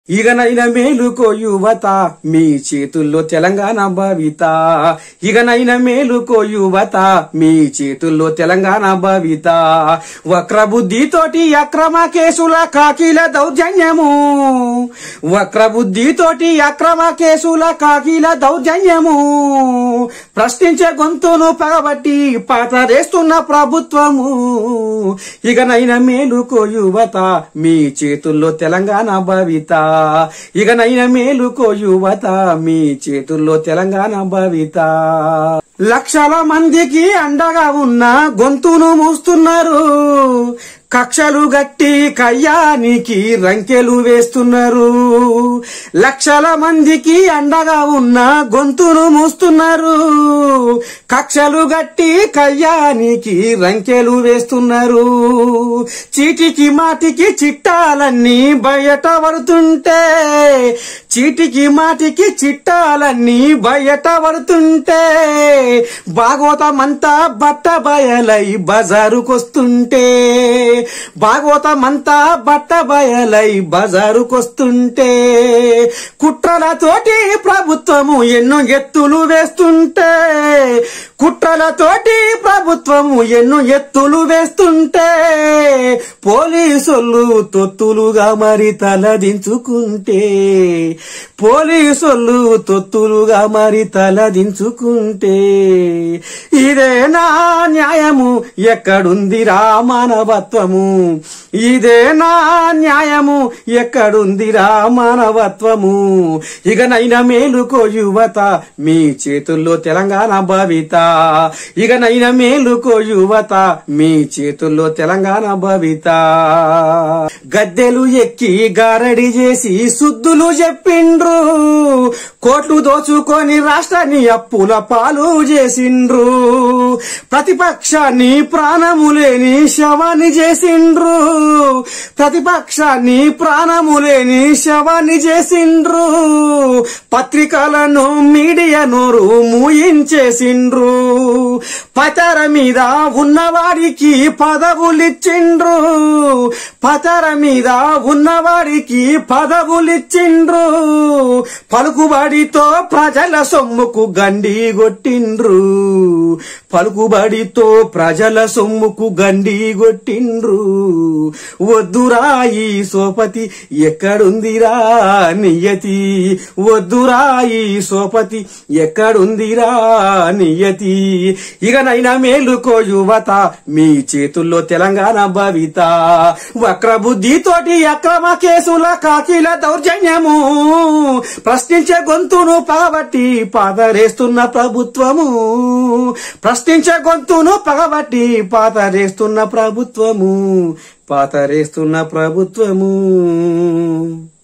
ఇగనైన మేలుకో యువత మీ చేతుల్లో తెలంగాణ భవిత ఇగనైన మేలుకో యువత మీ చేతుల్లో తెలంగాణ భవిత వక్ర బుద్ధితోటి అక్రమ కేసుల కాకిల దౌర్జన్యము వక్ర బుద్ధితోటి అక్రమ కేసుల కాకిల దౌర్జన్యము ప్రశ్నించే గొంతును పగబట్టి పాతరేస్తున్న ప్రభుత్వము ఇకనైన మేలుకో యువత మీ చేతుల్లో తెలంగాణ భవిత ఇకనైన మేలుకో యువత మీ చేతుల్లో తెలంగాణ భవిత లక్షల మందికి అండగా ఉన్న గొంతును మూస్తున్నారు కక్షలు గట్టి కయ్యానికి రంకెలు వేస్తున్నారు లక్షల మందికి అండగా ఉన్న గొంతును మూస్తున్నారు కక్షలు గట్టి కయ్యానికి రంకెలు వేస్తున్నారు చీటికి మాటికి చిట్టాలన్నీ బయట పడుతుంటే చీటికి మాటికి చిట్టాలన్నీ బయట పడుతుంటే భాగవతమంతా బట్ట బయలై బజారుకొస్తుంటే భాగవతమంతా బట్ట బయలై బజారుకొస్తుంటే కుట్రలతోటి ప్రభుత్వము ఎన్నో ఎత్తులు వేస్తుంటే కుట్రలతోటి ప్రభుత్వము ఎన్నో ఎత్తులు వేస్తుంటే పోలీసులు తొత్తులుగా మరి తలదించుకుంటే పోలీసులు తొత్తులుగా మరి తలదించుకుంటే ఇదేనా న్యాయము ఎక్కడుందిరా మానవత్వము ఇదేనా న్యాయము ఎక్కడుందిరా మానవత్వము ఇకనైనా మేలుకో యువత మీ చేతుల్లో తెలంగాణ భవిత ఇకనైనా మేలుకో యువత మీ చేతుల్లో తెలంగాణ భవిత గద్దెలు ఎక్కి గారడి చేసి సుద్దులు చెప్పిండ్రు కోట్లు దోచుకొని రాష్ట్రాన్ని అప్పుల పాలు చేసిండ్రు ప్రతిపక్షాన్ని ప్రాణము లేని శవాన్ని చేసిండ్రు ప్రతిపక్షాన్ని ప్రాణము లేని శవాన్ని చేసిండ్రు పత్రికలను మీడియా నోరు మూయించేసిండ్రు పతర మీద ఉన్నవాడికి పదవులిచ్చిండ్రు పతర మీద ఉన్నవాడికి పదవులిచ్చిండ్రు పలుకుబడితో ప్రజల సొమ్ముకు గండి కొట్టిండ్రు పలుకుబడితో ప్రజల సొమ్ముకు గండి కొట్టిండ్రు వద్దురా ఈ సోపతి ఎక్కడుందిరా నియతి వద్దురా ఈ సోపతి ఎక్కడుందిరా నియతి ఇకనైనా మేలుకో యువత మీ చేతుల్లో తెలంగాణ భవిత వక్ర బుద్ధితోటి అక్రమ కేసుల కాకిల దౌర్జన్యము ప్రశ్నించే గొంతును పగబట్టి పాతరేస్తున్న ప్రభుత్వము ప్రశ్నించే గొంతును పగబట్టి పాతరేస్తున్న ప్రభుత్వము పాతరేస్తున్న ప్రభుత్వము